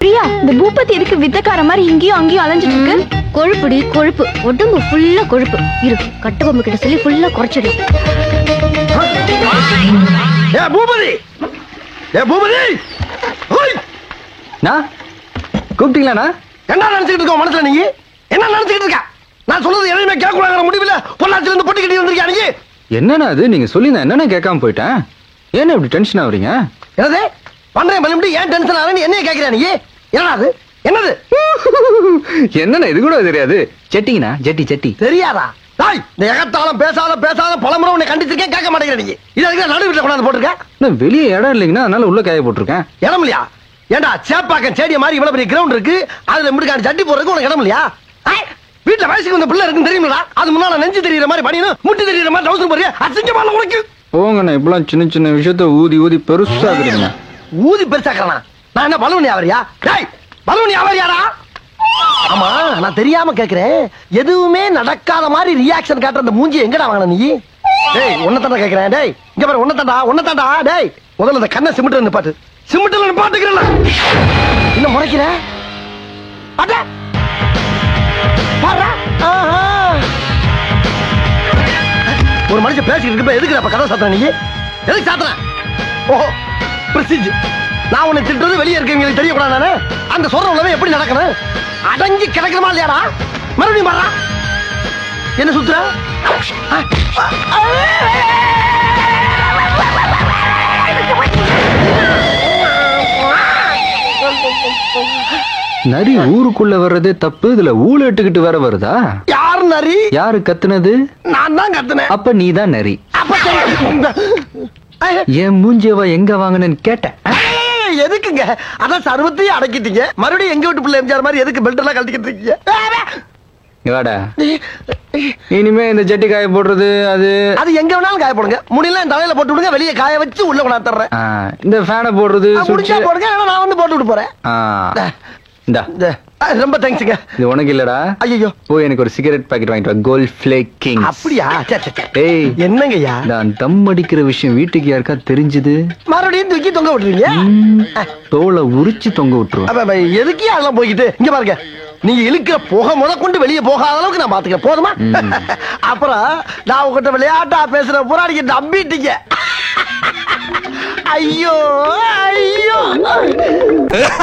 பிரியா இந்த பூபதி எதுக்கு வித்தக்கார மாதிரி இங்கேயும் அங்கேயும் அலைஞ்சிட்டு இருக்கு கொழுப்புடி கொழுப்பு உடம்பு ஃபுல்லா கொழுப்பு இரு கட்டுக்கொம்பு கிட்ட சொல்லி ஃபுல்லா குறைச்சிடும் ஏ பூபதி ஏ பூபதி ஓய் நான் கூப்பிட்டீங்களாண்ணா என்ன நினைச்சிட்டு இருக்க உன் மனசுல நீ என்ன நினைச்சிட்டு இருக்க நான் சொல்றது எதையுமே கேட்க கூடாங்கிற முடிவில் பொள்ளாச்சில இருந்து பொட்டி கட்டி வந்திருக்கியா நீ என்னண்ணா அது நீங்க சொல்லி நான் என்னென்ன கேட்காம போயிட்டேன் ஏன்னா இப்படி டென்ஷன் ஆகுறீங்க என்னது பண்றேன் மறுபடி ஏன் டென்ஷன் ஆகுற நீ என்னைய கேட்கிற நீ என்னடா அது என்னது என்னண்ணா இது கூட தெரியாது செட்டிங்கண்ணா ஜெட்டி செட்டி தெரியாதா தாய் இந்த எகத்தாலும் பேசாத பேசாத பலமுறை உன்னை கண்டிச்சிருக்கேன் கேட்க மாட்டேங்கிற நீ இது அதுக்கு நடு வீட்டில் கொண்டாந்து போட்டிருக்க நான் வெளியே இடம் இல்லைங்கண்ணா அதனால உள்ள காய போட்டிருக்கேன் இடம் இல்லையா ஏண்டா சேப்பாக்கம் செடிய மாதிரி இவ்வளவு பெரிய கிரவுண்ட் இருக்கு அதுல முடுக்கான சட்டி போறதுக்கு உனக்கு இடம் இல்லையா ஐய், வீட்டுல வயசுக்கு வந்த பிள்ளை இருக்குன்னு தெரியுமிடா அது முன்னால நெஞ்சு தெரியுற மாதிரி பண்ணியும் முட்டி தெரியுற மாதிரி டவுசர் போறியா அசிங்கமான உனக்கு போங்கண்ணா இப்பெல்லாம் சின்ன சின்ன விஷயத்த ஊதி ஊதி பெருசாக்குறீங்க ஊதி பெருசாக்கறனா நான் என்ன பலூன் வியாபாரியா டேய் பலூன் வியாபாரியாடா ஆமா நான் தெரியாம கேக்குறேன் எதுவுமே நடக்காத மாதிரி ரியாக்ஷன் காட்டுற அந்த மூஞ்சி எங்கடா வாங்கின நீ டேய் உன்ன தாண்டா கேக்குறேன் டேய் இங்க பாரு உன்ன தாண்டா உன்ன தாண்டா டேய் முதல்ல இந்த கண்ணை சிமிட்டு நிப்பாட்டு சிமிட்டில் நிப்பாட்டுக்கிறேன் இன்னும் முறைக்கிற அட பாருடா. ஆஹா. ஒரு மனுஷன் பேசிக்கிட்டு இருக்கப்ப எதுக்கு அப்ப கதை சாத்துற நீ எதுக்கு சாத்துற ஓஹோ பிரசிஜ் நான் உன்னை திட்டுறது வெளியே இருக்கவங்களுக்கு தெரியக்கூடாது நானு அந்த சொல்ற உலகம் எப்படி நடக்கணும் அடங்கி கிடக்கணுமா இல்லையாடா மறுபடியும் பாடுறா என்ன சுத்துற ஆ, ஆ, நரி ஊருக்குள்ள வர்றதே தப்பு இதுல ஊழ இட்டுக்கிட்டு வேற வருதா யார் நரி யாரு கத்துனது நான் தான் கத்துனேன் அப்ப நீ தான் நரி அப்ப சரி. ஐய, என் மூஞ்சியவ எங்க வாங்கினேன்னு கேட்டேன் ஐய, எதுக்குங்க அதான் சர்வத்தையும் அடக்கிட்டீங்க மறுபடியும் எங்க வீட்டு பிள்ளை எம்ஜிஆர் மாதிரி எதுக்கு பெல்ட் எல்லாம் கழட்டிக்கிட்டு இருக்கீங்க இங்க வாடா இனிமே இந்த ஜட்டி காய போடுறது அது அது எங்க வேணாலும் காய போடுங்க முடியல என் தலையில போட்டு விடுங்க வெளியே காய வச்சு உள்ள கொண்டாந்து தர்றேன் ஆ, இந்த ஃபேனை போடுறது ஆ, முடிஞ்சா சுவிட்ச் போடுங்க இல்லைன்னா நான் வந்து போட்டு விட்டு போறேன் இந்தா இந்த, ஆ, ரொம்ப தேங்க்ஸுங்க இது உனக்கு இல்லடா ஐயோ போய் எனக்கு ஒரு சிகரெட் பாக்கெட் வாங்கிட்டு வா கோல்ட் ஃபிளேக் கிங் அப்படியா சே, சே, சே. ஏய் என்னங்கய்யா நான் தம் அடிக்கிற விஷயம் வீட்டுக்கு யாருக்கா தெரிஞ்சது மறுபடியும் தூக்கி தொங்க விட்டுறீங்க தோலை உரிச்சு தொங்க விட்டுருவேன் அப்ப, அப்ப, எதுக்கு அதெல்லாம் போய்கிட்டு இங்க பாருங்க நீங்க இழுக்கிற புகை முத கொண்டு வெளியே போகாத அளவுக்கு நான் பாத்துக்கிறேன் போதுமா அப்புறம் நான் உங்ககிட்ட விளையாட்டா பேசுற பூரா நீங்க நம்பிட்டீங்க ஐயோ ஐயோ